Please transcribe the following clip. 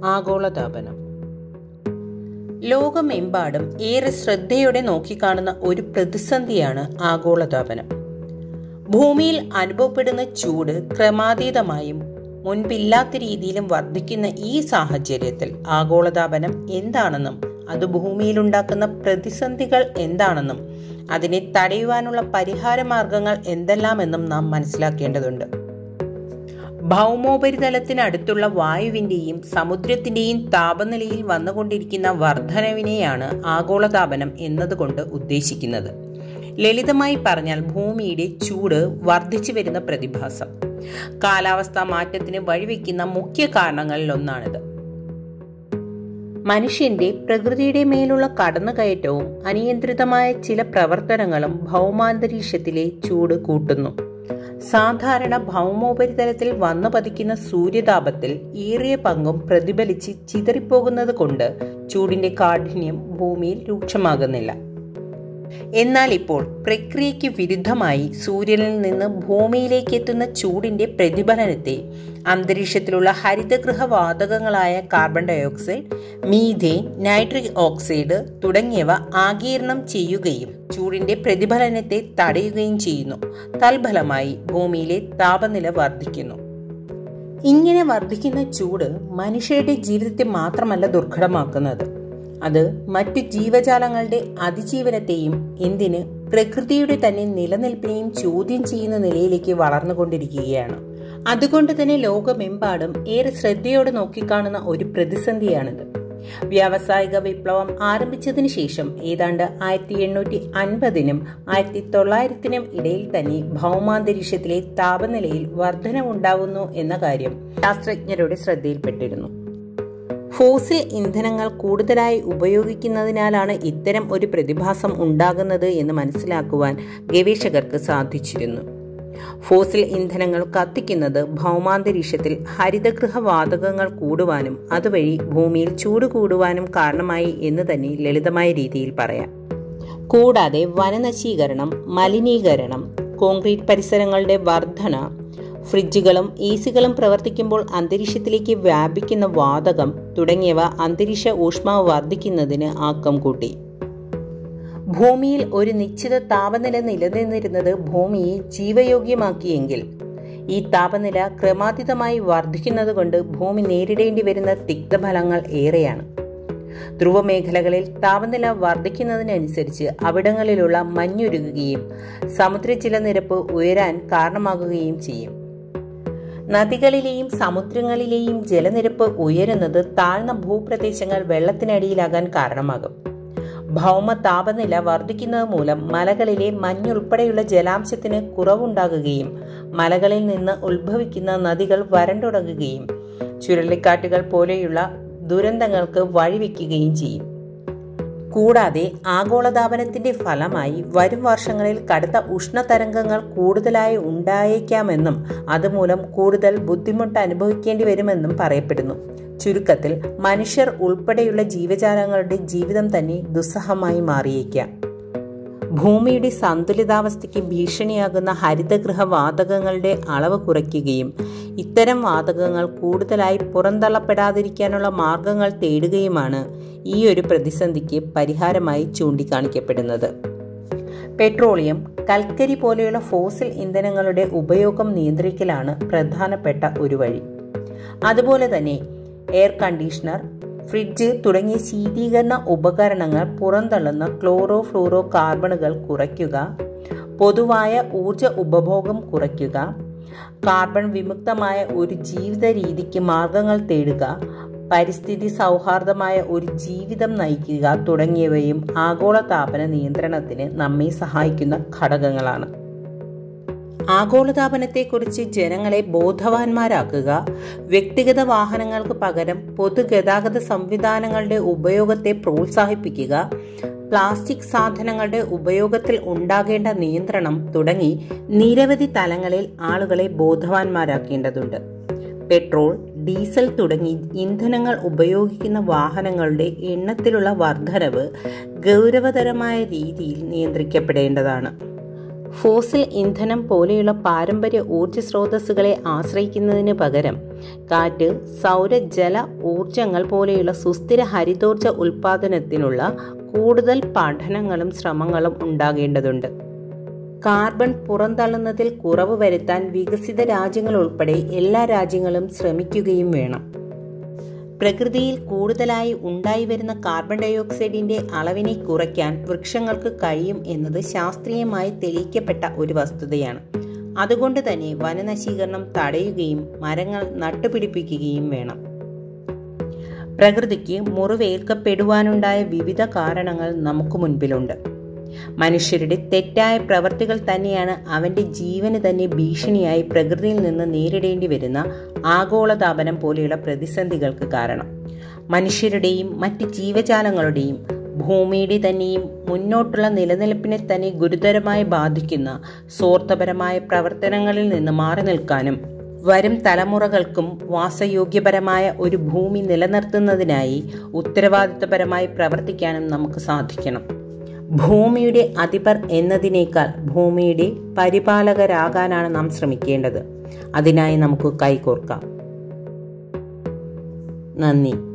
ആഗോളതാപനം ലോകമെമ്പാടും ഏറെ ശ്രദ്ധയോടെ നോക്കിക്കാണുന്ന ഒരു പ്രതിസന്ധിയാണ് ആഗോളതാപനം ഭൂമിയിൽ അനുഭവപ്പെടുന്ന ചൂട് ക്രമാതീതമായും മുൻപില്ലാത്ത രീതിയിലും വർദ്ധിക്കുന്ന ഈ സാഹചര്യത്തിൽ ആഗോളതാപനം എന്താണെന്നും അത് ഭൂമിയിലുണ്ടാക്കുന്ന പ്രതിസന്ധികൾ എന്താണെന്നും അതിനെ തടയുവാനുള്ള പരിഹാര മാർഗങ്ങൾ എന്തെല്ലാമെന്നും നാം മനസ്സിലാക്കേണ്ടതുണ്ട് ഭൗമോപരിതലത്തിനടുത്തുള്ള വായുവിന്റെയും സമുദ്രത്തിന്റെയും താപനിലയിൽ വന്നുകൊണ്ടിരിക്കുന്ന വർധനവിനെയാണ് ആഗോളതാപനം എന്നതുകൊണ്ട് ഉദ്ദേശിക്കുന്നത് ലളിതമായി പറഞ്ഞാൽ ഭൂമിയുടെ ചൂട് വർദ്ധിച്ചു വരുന്ന പ്രതിഭാസം കാലാവസ്ഥാ മാറ്റത്തിന് വഴിവെക്കുന്ന മുഖ്യ കാരണങ്ങളിൽ ഒന്നാണിത് മനുഷ്യന്റെ പ്രകൃതിയുടെ മേലുള്ള കടന്നുകയറ്റവും അനിയന്ത്രിതമായ ചില പ്രവർത്തനങ്ങളും ഭൗമാന്തരീക്ഷത്തിലെ ചൂട് കൂട്ടുന്നു സാധാരണ ഭൗമോപരിതലത്തിൽ വന്നു പതിക്കുന്ന സൂര്യതാപത്തിൽ ഏറിയ പങ്കും പ്രതിഫലിച്ച് ചിതറിപ്പോകുന്നത് കൊണ്ട് ചൂടിന്റെ കാഠിന്യം ഭൂമിയിൽ രൂക്ഷമാകുന്നില്ല എന്നാൽ ഇപ്പോൾ പ്രക്രിയയ്ക്ക് വിരുദ്ധമായി സൂര്യനിൽ നിന്ന് ഭൂമിയിലേക്ക് എത്തുന്ന ചൂടിന്റെ പ്രതിഫലനത്തെ അന്തരീക്ഷത്തിലുള്ള ഹരിതഗൃഹ വാതകങ്ങളായ carbon dioxide methane nitric oxide തുടങ്ങിയവ ആഗീരണം ചെയ്യുകയും ചൂടിന്റെ പ്രതിഫലനത്തെ തടയുകയും ചെയ്യുന്നു തൽഫലമായി ഭൂമിയിലെ താപനില വർദ്ധിക്കുന്നു ഇങ്ങനെ വർദ്ധിക്കുന്ന ചൂട് മനുഷ്യരുടെ ജീവിതത്തെ മാത്രമല്ല ദുർഘടമാക്കുന്നത് അത് മറ്റു ജീവജാലങ്ങളുടെ അതിജീവനത്തെയും എന്തിന് പ്രകൃതിയുടെ തന്നെ നിലനിൽപ്പിനെയും ചോദ്യം ചെയ്യുന്ന നിലയിലേക്ക് വളർന്നുകൊണ്ടിരിക്കുകയാണ് അതുകൊണ്ട് തന്നെ ലോകമെമ്പാടും ഏറെ ശ്രദ്ധയോടെ നോക്കിക്കാണുന്ന ഒരു പ്രതിസന്ധിയാണിത് വ്യാവസായിക വിപ്ലവം ആരംഭിച്ചതിന് ശേഷം ഏതാണ്ട് ആയിരത്തി എണ്ണൂറ്റി അൻപതിനും ആയിരത്തി തൊള്ളായിരത്തിനും ഇടയിൽ തന്നെ ഭൗമാന്തരീക്ഷത്തിലെ താപനിലയിൽ വർധനവുണ്ടാവുന്നു എന്ന കാര്യം ശാസ്ത്രജ്ഞരുടെ ശ്രദ്ധയിൽപ്പെട്ടിരുന്നു ഫോസിൽ ഇന്ധനങ്ങൾ കൂടുതലായി ഉപയോഗിക്കുന്നതിനാലാണ് ഇത്തരം ഒരു പ്രതിഭാസം ഉണ്ടാകുന്നത് എന്ന് മനസ്സിലാക്കുവാൻ ഗവേഷകർക്ക് സാധിച്ചിരുന്നു ഫോസിൽ ഇന്ധനങ്ങൾ കത്തിക്കുന്നത് ഭൗമാന്തരീക്ഷത്തിൽ ഹരിതഗൃഹ വാതകങ്ങൾ കൂടുവാനും അതുവഴി ഭൂമിയിൽ ചൂട് കൂടുവാനും കാരണമായി എന്ന് തന്നെ ലളിതമായ രീതിയിൽ പറയാം കൂടാതെ വനനശീകരണം മലിനീകരണം കോൺക്രീറ്റ് പരിസരങ്ങളുടെ വർധന ഫ്രിഡ്ജുകളും എ സികളും പ്രവർത്തിക്കുമ്പോൾ അന്തരീക്ഷത്തിലേക്ക് വ്യാപിക്കുന്ന വാതകം തുടങ്ങിയവ അന്തരീക്ഷ ഊഷ്മാവ് വർദ്ധിക്കുന്നതിന് ആക്കം കൂട്ടി ഭൂമിയിൽ ഒരു നിശ്ചിത താപനില നിലനിന്നിരുന്നത് ഭൂമിയെ ജീവയോഗ്യമാക്കിയെങ്കിൽ ഈ താപനില ക്രമാതീതമായി വർദ്ധിക്കുന്നത് കൊണ്ട് ഭൂമി നേരിടേണ്ടി വരുന്ന തിക്തഫലങ്ങൾ ഏറെയാണ് ധ്രുവമേഖലകളിൽ താപനില വർദ്ധിക്കുന്നതിനനുസരിച്ച് അവിടങ്ങളിലുള്ള മഞ്ഞുരുകുകയും സമുദ്രജലനിരപ്പ് ഉയരാൻ കാരണമാകുകയും ചെയ്യും നദികളിലെയും സമുദ്രങ്ങളിലെയും ജലനിരപ്പ് ഉയരുന്നത് താഴ്ന്ന ഭൂപ്രദേശങ്ങൾ വെള്ളത്തിനടിയിലാകാൻ കാരണമാകും ഭൗമ താപനില വർദ്ധിക്കുന്നത് മൂലം മലകളിലെ മഞ്ഞുൾപ്പെടെയുള്ള ജലാംശത്തിന് കുറവുണ്ടാകുകയും മലകളിൽ നിന്ന് ഉത്ഭവിക്കുന്ന നദികൾ വരണ്ടുടങ്ങുകയും ചുഴലിക്കാറ്റുകൾ പോലെയുള്ള ദുരന്തങ്ങൾക്ക് വഴിവെക്കുകയും ചെയ്യും കൂടാതെ ആഗോളതാപനത്തിന്റെ ഫലമായി വരും വർഷങ്ങളിൽ കടുത്ത ഉഷ്ണതരംഗങ്ങൾ കൂടുതലായി ഉണ്ടായേക്കാമെന്നും അതുമൂലം കൂടുതൽ ബുദ്ധിമുട്ട് അനുഭവിക്കേണ്ടി വരുമെന്നും പറയപ്പെടുന്നു ചുരുക്കത്തിൽ മനുഷ്യർ ഉൾപ്പെടെയുള്ള ജീവജാലങ്ങളുടെ ജീവിതം തന്നെ ദുസ്സഹമായി മാറിയേക്കാം ഭൂമിയുടെ സന്തുലിതാവസ്ഥയ്ക്ക് ഭീഷണിയാകുന്ന ഹരിതഗൃഹ വാതകങ്ങളുടെ അളവ് കുറയ്ക്കുകയും ഇത്തരം വാതകങ്ങൾ കൂടുതലായി പുറന്തള്ളപ്പെടാതിരിക്കാനുള്ള മാർഗങ്ങൾ തേടുകയുമാണ് ഈ ഒരു പ്രതിസന്ധിക്ക് പരിഹാരമായി ചൂണ്ടിക്കാണിക്കപ്പെടുന്നത് പെട്രോളിയം കൽക്കരി പോലെയുള്ള ഫോസിൽ ഇന്ധനങ്ങളുടെ ഉപയോഗം നിയന്ത്രിക്കലാണ് പ്രധാനപ്പെട്ട ഒരു വഴി അതുപോലെ തന്നെ എയർ കണ്ടീഷണർ ഫ്രിഡ്ജ് തുടങ്ങിയ ശീതീകരണ ഉപകരണങ്ങൾ പുറന്തള്ളുന്ന ക്ലോറോ ഫ്ലൂറോ കാർബണുകൾ കുറയ്ക്കുക പൊതുവായ ഊർജ ഉപഭോഗം കുറയ്ക്കുക കാർബൺ വിമുക്തമായ ഒരു ജീവിത രീതിക്ക് മാർഗങ്ങൾ തേടുക പരിസ്ഥിതി സൗഹാർദ്ദമായ ഒരു ജീവിതം നയിക്കുക തുടങ്ങിയവയും ആഗോളതാപന നിയന്ത്രണത്തിന് നമ്മെ സഹായിക്കുന്ന ഘടകങ്ങളാണ് ആഗോളതാപനത്തെക്കുറിച്ച് ജനങ്ങളെ ബോധവാന്മാരാക്കുക വ്യക്തിഗത വാഹനങ്ങൾക്ക് പകരം പൊതുഗതാഗത സംവിധാനങ്ങളുടെ ഉപയോഗത്തെ പ്രോത്സാഹിപ്പിക്കുക പ്ലാസ്റ്റിക് സാധനങ്ങളുടെ ഉപയോഗത്തിൽ ഉണ്ടാകേണ്ട നിയന്ത്രണം തുടങ്ങി നിരവധി തലങ്ങളിൽ ആളുകളെ ബോധവാന്മാരാക്കേണ്ടതുണ്ട് പെട്രോൾ ഡീസൽ തുടങ്ങി ഇന്ധനങ്ങൾ ഉപയോഗിക്കുന്ന വാഹനങ്ങളുടെ എണ്ണത്തിലുള്ള വർധനവ് ഗൗരവതരമായ രീതിയിൽ നിയന്ത്രിക്കപ്പെടേണ്ടതാണ് ഫോസിൽ ഇന്ധനം പോലെയുള്ള പാരമ്പര്യ ഊർജ്ജ സ്രോതസ്സുകളെ ആശ്രയിക്കുന്നതിന് പകരം കാറ്റ് സൗര ജല ഊർജങ്ങൾ പോലെയുള്ള സുസ്ഥിര ഹരിതോർജ ഉൽപാദനത്തിനുള്ള കൂടുതൽ പഠനങ്ങളും ശ്രമങ്ങളും ഉണ്ടാകേണ്ടതുണ്ട് കാർബൺ പുറന്തള്ളുന്നതിൽ കുറവ് വരുത്താൻ വികസിത രാജ്യങ്ങൾ ഉൾപ്പെടെ എല്ലാ രാജ്യങ്ങളും ശ്രമിക്കുകയും വേണം പ്രകൃതിയിൽ കൂടുതലായി ഉണ്ടായി വരുന്ന കാർബൺ ഡയോക്സൈഡിന്റെ അളവിനെ കുറയ്ക്കാൻ വൃക്ഷങ്ങൾക്ക് കഴിയും എന്നത് ശാസ്ത്രീയമായി തെളിയിക്കപ്പെട്ട ഒരു വസ്തുതയാണ് അതുകൊണ്ട് തന്നെ വനനശീകരണം തടയുകയും മരങ്ങൾ നട്ടുപിടിപ്പിക്കുകയും വേണം പ്രകൃതിക്ക് മുറിവേൽക്കപ്പെടുവാനുണ്ടായ വിവിധ കാരണങ്ങൾ നമുക്ക് മുൻപിലുണ്ട് മനുഷ്യരുടെ തെറ്റായ പ്രവർത്തികൾ തന്നെയാണ് അവന്റെ ജീവന് തന്നെ ഭീഷണിയായി പ്രകൃതിയിൽ നിന്ന് നേരിടേണ്ടി വരുന്ന ആഗോളതാപനം പോലെയുള്ള പ്രതിസന്ധികൾക്ക് കാരണം മനുഷ്യരുടെയും മറ്റ് ജീവജാലങ്ങളുടെയും ഭൂമിയുടെ തന്നെയും മുന്നോട്ടുള്ള നിലനിൽപ്പിനെ തന്നെ ഗുരുതരമായി ബാധിക്കുന്ന സ്വാർത്ഥപരമായ പ്രവർത്തനങ്ങളിൽ നിന്ന് മാറി നിൽക്കാനും വരും തലമുറകൾക്കും വാസയോഗ്യപരമായ ഒരു ഭൂമി നിലനിർത്തുന്നതിനായി ഉത്തരവാദിത്വപരമായി പ്രവർത്തിക്കാനും നമുക്ക് സാധിക്കണം ഭൂമിയുടെ അധിപർ എന്നതിനേക്കാൾ ഭൂമിയുടെ പരിപാലകരാകാനാണ് നാം ശ്രമിക്കേണ്ടത് അതിനായി നമുക്ക് കൈകോർക്കാം നന്ദി